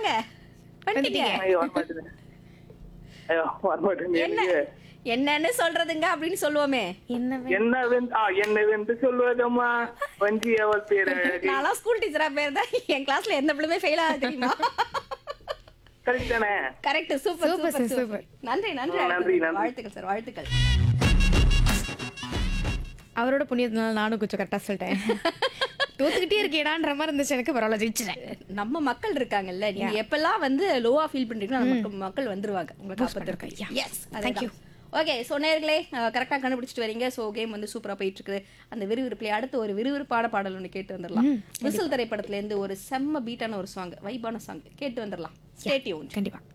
வாங்க வந்துட்டீங்க ஐயோ வர மாட்டேங்குது ஐயோ வர மாட்டேங்குது என்ன எனக்கு என்னன்னு சொல்றதுங்க அப்படின்னு சொல்லுவோமே என்ன வே- என்ன வெந்து ஆ என்ன வெந்து சொல்வதம்மா வஞ்சி அவள் பேர் அழகு நான்லாம் ஸ்கூல் டீச்சரா பேர் தான் என் கிளாஸ்ல எந்த பிள்ளைமே ஃபெயில் ஆக தெரியுமா கரெக்ட் தானே correct super Super, super sir, super நன்றி நன்றி நன்றி, அடுத்தது. நன்றி. வாழ்த்துக்கள் சார் வாழ்த்துக்கள் அவரோட புண்ணியத்தினால நானும் கொஞ்சம் கரெக்டா சொல்லிட்டேன் தோத்துக்கிட்டே இருக்கேடான்ற மாதிரி இருந்துச்சு எனக்கு பரவாயில்ல ஜெயிச்சிட்டேன் நம்ம மக்கள் இருக்காங்கல்ல நீங்க எப்பெல்லாம் வந்து லோவா ஃபீல் பண்றீங்களோ அந்த மக்கள் மக்கள் வந்துருவாங்க உங்களை காப்பாத்துறதுக்கு பண்றாங்க. Yes Thank you. Okay so நேர்களே கரெக்டாக கண்டுபிடிச்சிட்டு வரீங்க ஸோ கேம் வந்து சூப்பராக போயிட்டு இருக்குது அந்த விறுவிறுப்புல அடுத்து ஒரு விறுவிறுப்பான பாடல் ஒன்று கேட்டு வந்துடலாம் விசில் திரைப்படத்துல இருந்து ஒரு செம்ம பீட்டான ஒரு சாங் வைபான சாங் கேட்டு வந்துடலாம் ஸ்டேட்யூன் கண்டிப்பா